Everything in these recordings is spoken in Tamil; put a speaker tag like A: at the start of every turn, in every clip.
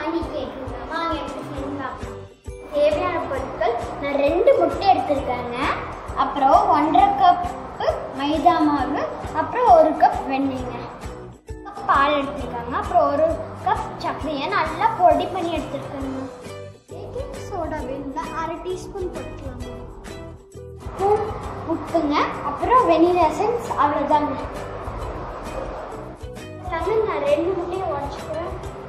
A: ஹனி கேக்குங்க வாங்க எப்படி செய்யலாம் தேவையான பொருட்கள் நான் ரெண்டு முட்டை எடுத்திருக்கேங்க அப்புறம் ஒன்றரை கப்பு மைதா மாவு அப்புறம் ஒரு கப் வெண்ணெய்ங்க கப் பால் எடுத்திருக்காங்க அப்புறம் ஒரு கப் சர்க்கரையை நல்லா பொடி பண்ணி எடுத்திருக்கேங்க பேக்கிங் சோடா வேணுங்களா அரை டீஸ்பூன் போட்டுக்கலாங்க ஸ்பூன் உப்புங்க அப்புறம் வெனிலா எசன்ஸ் அவ்வளோதாங்க தாங்க நான் ரெண்டு முட்டையை உடச்சிக்கிறேன்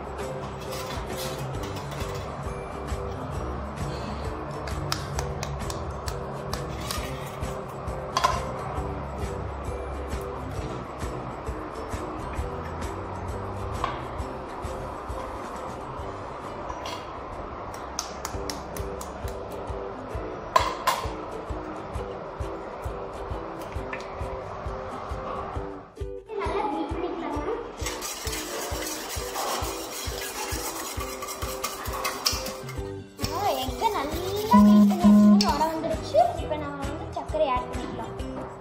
A: நல்லா பீட் பண்ணிக்கலாங்க எக்கை நல்லா பீட் பண்ணி வச்சுக்கணும் வர வந்துருச்சு இப்போ நம்ம வந்து சர்க்கரை ஆட் பண்ணிக்கலாம்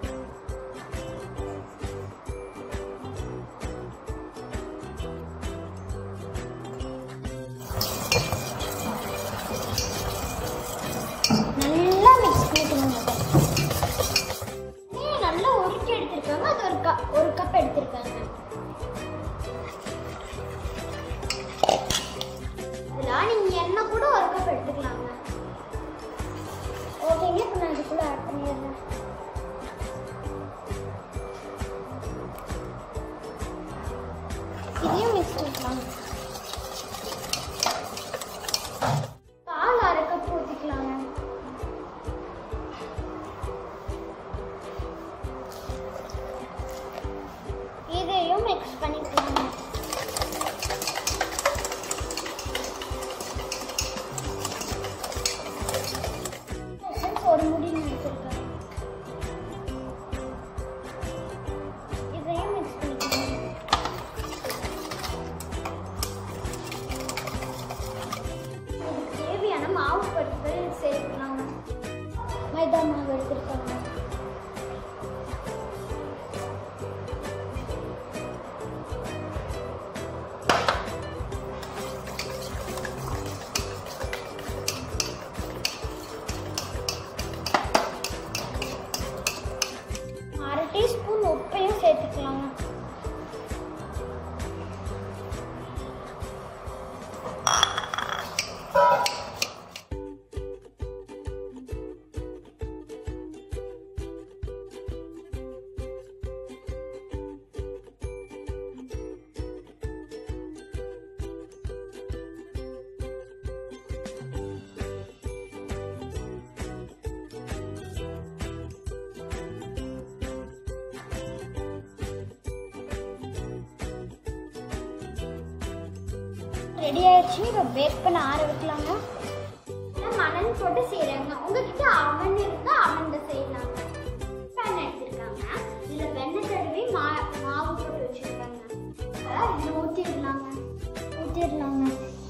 A: நல்லா மிக்ஸ் பண்ணிக்கணும் இதை நல்லா உருட்டி எடுத்திருக்காங்க அது ஒரு கப் ஒரு கப் எடுத்திருக்காங்க இதெல்லாம் நீங்க எண்ணெய் கூட ஒரு கப் எடுத்துக்கலாங்க ஓகேங்க இப்போ நான் இதுக்குள்ள ஆட் பண்ணிடுறேன் இதையும் மிக்ஸ் பண்ணிக்கலாம் பால் அரை கப் ஊற்றிக்கலாங்க இதையும் மிக்ஸ் பண்ணிக்கலாம் Essence ஒரு முடி எடுத்துருக்கேன் இதையும் மிக்ஸ் பண்ணிக்கலாம் இதுக்கு தேவையான மாவு பருப்புகள் சேர்க்கலாம் மைதா மாவு எடுத்துருக்காங்க அரை டீஸ்பூன் உப்பையும் சேர்த்துக்கலாங்க ரெடி ஆயிடுச்சு இப்போ பேக் பண்ண ஆற வைக்கலாங்க நான் மணல் போட்டு செய்கிறாங்க உங்ககிட்ட அவன் இருந்தால் அவனில் செய்யலாங்க பேன் எடுத்திருக்காங்க இதில் வெண்ணெய் தடவி மா மாவு போட்டு வச்சுருக்காங்க இதில் ஊற்றிடலாங்க ஊற்றிடலாங்க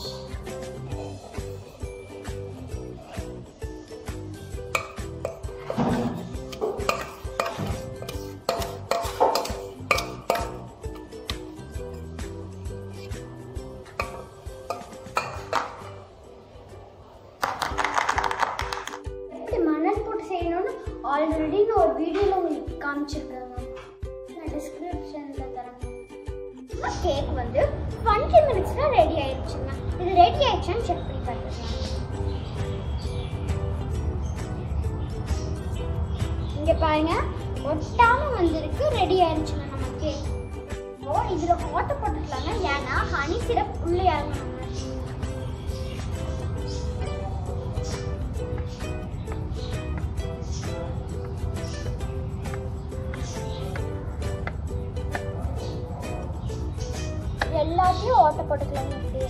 A: எப்படி மணல் போட்டு செய்யணும்னு ஆல்ரெடி நான் ஒரு வீடியோவில் உங்களுக்கு காமிச்சிருக்கேங்க நான் டிஸ்கிரிப்ஷனில் தரேன் கேக் வந்து டுவெண்ட்டி மினிட்ஸில் ரெடி ஆயிடுச்சுங்க இது ரெடி ஆயிடுச்சான்னு செக் பண்ணி பார்த்துக்கலாம் இங்கே பாருங்க ஒட்டாம வந்திருக்கு ரெடி ஆயிடுச்சுங்க நம்ம கேக் இப்போ இதில் ஓட்ட போட்டுக்கலாங்க ஏன்னா ஹனி சிரப் உள்ளே இறங்கணுங்க எல்லாத்தையும் ஓட்ட போட்டுக்கலாங்க இப்படியே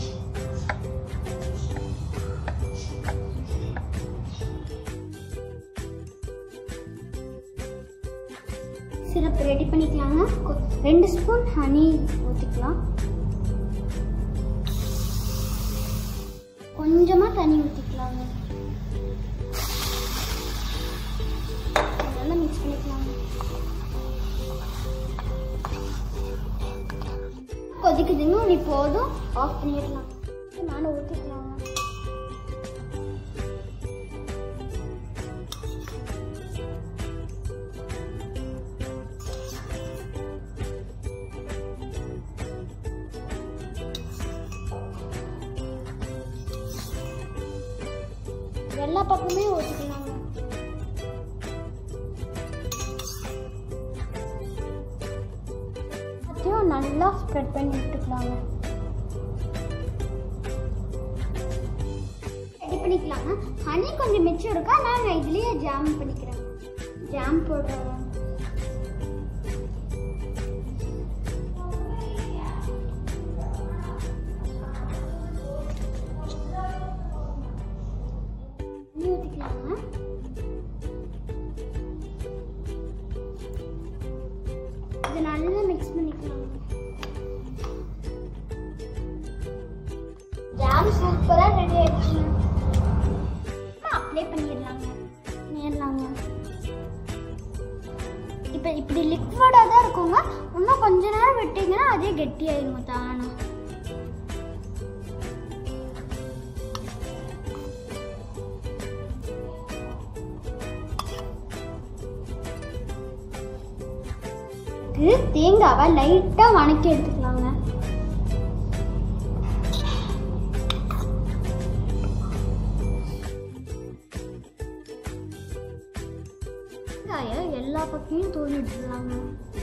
A: சிரப் ரெடி பண்ணிக்கலாங்க கொ- ரெண்டு ஸ்பூன் ஹனி ஊற்றிக்கலாம் கொஞ்சமாக தண்ணி ஊற்றிக்கலாங்க நல்லா மிக்ஸ் பண்ணிக்கலாங்க கொதிக்குதுங்க நீ போதும் ஆஃப் பண்ணிடலாம் நான் மேலே ஊற்றிக்கலாங்க எல்லா பக்கமே ஊற்றிக்கலாங்க அதையும் நல்லா ஸ்ப்ரெட் பண்ணி விட்டுக்கலாங்க ரெடி பண்ணிக்கலாங்க ஹனி கொஞ்சம் மிச்சம் இருக்கா நான் இதுலயே ஜாம் பண்ணிக்கிறேன் ஜாம் போடுறோம் தண்ணி ஊற்றிக்கலாங்க இது நல்லா மிக்ஸ் பண்ணிக்கலாம் ஜாம் சூப்பராக ரெடி ஆயிடுச்சுங்க அப்ளை பண்ணிடலாங்க பண்ணிடலாங்க இப்போ இப்படி லிக்விடாக தான் இருக்குங்க இன்னும் கொஞ்ச நேரம் விட்டீங்கன்னா அதே கெட்டியாயிருங்க தானா இது தேங்காவை லைட்டாக வணக்கி எடுத்துக்கலாங்க தேங்காயை எல்லா பக்கமும் தூவி விட்டுலாங்க